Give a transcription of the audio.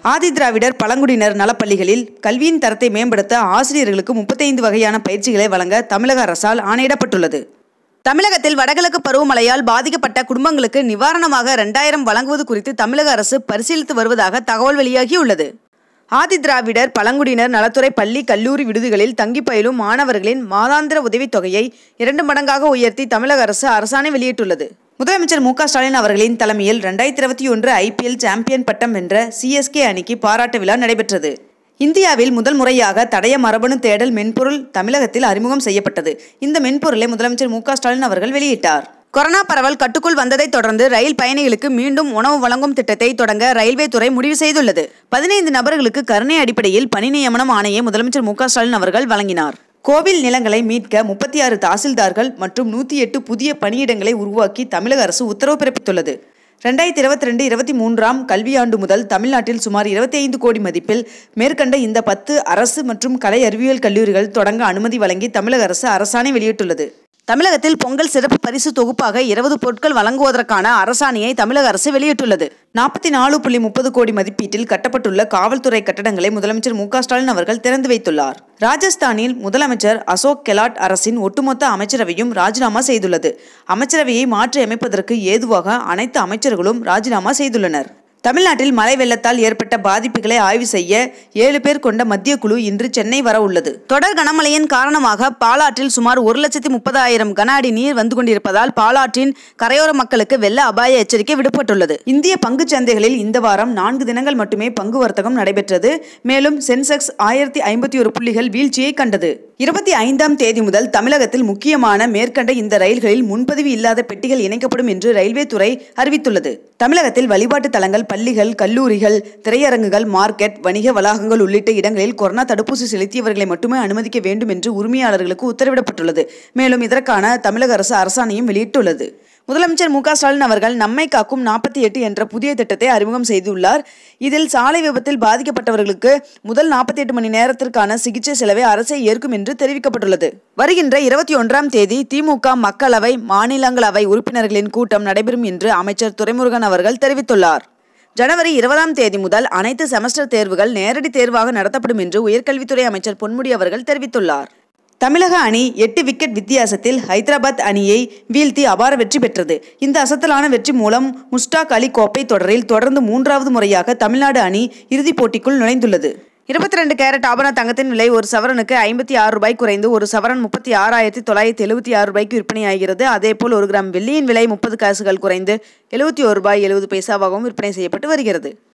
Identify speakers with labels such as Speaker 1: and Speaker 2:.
Speaker 1: ஆதிதிராவிடர் பழங்குடியினர் நலப்பள்ளிகளில் கல்வியின் தரத்தை மேம்படுத்த ஆசிரியர்களுக்கு முப்பத்தைந்து வகையான பயிற்சிகளை வழங்க தமிழக அரசால் ஆணையிடப்பட்டுள்ளது தமிழகத்தில் வடகிழக்கு பருவமழையால் பாதிக்கப்பட்ட குடும்பங்களுக்கு நிவாரணமாக இரண்டாயிரம் வழங்குவது குறித்து தமிழக அரசு பரிசீலித்து வருவதாக தகவல் வெளியாகியுள்ளது ஆதிதிராவிடர் பழங்குடியினர் நலத்துறை பள்ளி கல்லூரி விடுதிகளில் தங்கி பயிலும் மாணவர்களின் மாதாந்திர உதவித் தொகையை இரண்டு மடங்காக உயர்த்தி தமிழக அரசு அரசாணை வெளியிட்டுள்ளது முதலமைச்சர் மு க ஸ்டாலின் அவர்களின் தலைமையில் ரெண்டாயிரத்தி இருபத்தி ஒன்று ஐபிஎல் சாம்பியன் பட்டம் வென்ற சிஎஸ்கே அணிக்கு பாராட்டு விழா நடைபெற்றது இந்தியாவில் முதல் முறையாக தடய மரபணு தேடல் மென்பொருள் தமிழகத்தில் அறிமுகம் செய்யப்பட்டது இந்த மென்பொருளை முதலமைச்சர் மு க ஸ்டாலின் அவர்கள் வெளியிட்டார் கொரோனா பரவல் கட்டுக்குள் வந்ததைத் தொடர்ந்து ரயில் பயணிகளுக்கு மீண்டும் உணவு வழங்கும் திட்டத்தை தொடங்க ரயில்வே துறை முடிவு செய்துள்ளது பதினைந்து நபர்களுக்கு கருணை அடிப்படையில் பணி நியமனம் ஆணையை முதலமைச்சர் மு க ஸ்டாலின் அவர்கள் வழங்கினார் கோவில் நிலங்களை மீட்க முப்பத்தி ஆறு தாசில்தார்கள் மற்றும் நூற்றி எட்டு புதிய பணியிடங்களை உருவாக்கி தமிழக அரசு உத்தரவு பிறப்பித்துள்ளது ரெண்டாயிரத்தி இருபத்தி ரெண்டு இருபத்தி மூன்றாம் கல்வியாண்டு முதல் தமிழ்நாட்டில் சுமார் இருபத்தி ஐந்து கோடி மதிப்பில் மேற்கண்ட இந்த பத்து அரசு மற்றும் கலை அறிவியல் கல்லூரிகள் தொடங்க அனுமதி வழங்கி தமிழக அரசு அரசாணை வெளியிட்டுள்ளது தமிழகத்தில் பொங்கல் சிறப்பு பரிசு தொகுப்பாக இருபது பொருட்கள் வழங்குவதற்கான அரசாணையை தமிழக அரசு வெளியிட்டுள்ளது நாற்பத்தி நாலு புள்ளி முப்பது கோடி மதிப்பீட்டில் கட்டப்பட்டுள்ள காவல்துறை கட்டடங்களை முதலமைச்சர் மு க ஸ்டாலின் அவர்கள் திறந்து வைத்துள்ளார் ராஜஸ்தானில் முதலமைச்சர் அசோக் கெலாட் அரசின் ஒட்டுமொத்த அமைச்சரவையும் ராஜினாமா செய்துள்ளது அமைச்சரவையை மாற்றி அமைப்பதற்கு ஏதுவாக அனைத்து அமைச்சர்களும் ராஜினாமா செய்துள்ளனர் தமிழ்நாட்டில் மழை வெள்ளத்தால் ஏற்பட்ட பாதிப்புகளை ஆய்வு செய்ய ஏழு பேர் கொண்ட மத்திய குழு இன்று சென்னை வர உள்ளது தொடர் கனமழையின் காரணமாக பாலாற்றில் சுமார் ஒரு லட்சத்தி முப்பதாயிரம் கன அடி நீர் வந்து கொண்டிருப்பதால் பாலாற்றின் கரையோர மக்களுக்கு வெள்ள அபாய எச்சரிக்கை விடுபட்டுள்ளது இந்திய பங்குச் சந்தைகளில் இந்த வாரம் நான்கு தினங்கள் மட்டுமே பங்கு வர்த்தகம் நடைபெற்றது மேலும் சென்செக்ஸ் ஆயிரத்தி ஐம்பத்தி ஒரு புள்ளிகள் வீழ்ச்சியை கண்டது இருபத்தி ஐந்தாம் தேதி முதல் தமிழகத்தில் முக்கியமான மேற்கண்ட இந்த ரயில்களில் முன்பதிவு இல்லாத பெட்டிகள் இணைக்கப்படும் என்று ரயில்வே துறை அறிவித்துள்ளது தமிழகத்தில் வழிபாட்டு தலங்கள் பள்ளிகள் கல்லூரிகள் திரையரங்குகள் மார்க்கெட் வணிக வளாகங்கள் உள்ளிட்ட இடங்களில் கொரோனா தடுப்பூசி செலுத்தியவர்களை மட்டுமே அனுமதிக்க வேண்டும் என்று உரிமையாளர்களுக்கு உத்தரவிடப்பட்டுள்ளது மேலும் இதற்கான தமிழக அரசு அரசாணையும் வெளியிட்டுள்ளது முதலமைச்சர் மு க ஸ்டாலின் அவர்கள் நம்மை காக்கும் நாற்பத்தி எட்டு என்ற புதிய திட்டத்தை அறிமுகம் செய்துள்ளார் இதில் சாலை விபத்தில் பாதிக்கப்பட்டவர்களுக்கு முதல் நாற்பத்தி எட்டு மணி நேரத்திற்கான சிகிச்சை செலவை அரசே ஏற்கும் என்று தெரிவிக்கப்பட்டுள்ளது வருகின்ற இருபத்தி ஒன்றாம் தேதி திமுக மக்களவை மாநிலங்களவை உறுப்பினர்களின் கூட்டம் நடைபெறும் என்று அமைச்சர் துரைமுருகன் அவர்கள் தெரிவித்துள்ளார் ஜனவரி இருபதாம் தேதி முதல் அனைத்து செமஸ்டர் தேர்வுகள் நேரடி தேர்வாக நடத்தப்படும் என்று உயர்கல்வித்துறை அமைச்சர் பொன்முடி அவர்கள் தெரிவித்துள்ளார் தமிழக அணி எட்டு விக்கெட் வித்தியாசத்தில் ஹைதராபாத் அணியை வீழ்த்தி அபார வெற்றி பெற்றது இந்த அசத்தலான வெற்றி மூலம் முஸ்டாக் அலி கோப்பை தொடரில் தொடர்ந்து மூன்றாவது முறையாக தமிழ்நாடு அணி இறுதிப் போட்டிக்குள் நுழைந்துள்ளது இருபத்தி ரெண்டு கேரட் ஆபரண தங்கத்தின் விலை ஒரு சவரனுக்கு ஐம்பத்தி ஆறு ரூபாய் குறைந்து ஒரு சவரன் முப்பத்தி ஆறாயிரத்தி தொள்ளாயிரத்தி எழுபத்தி ஆறு ரூபாய்க்கு விற்பனையாகிறது அதேபோல் ஒரு கிராம் வெள்ளியின் விலை முப்பது காசுகள் குறைந்து எழுபத்தி ஒரு ரூபாய் எழுபது பைசாவாகவும் விற்பனை செய்யப்பட்டு வருகிறது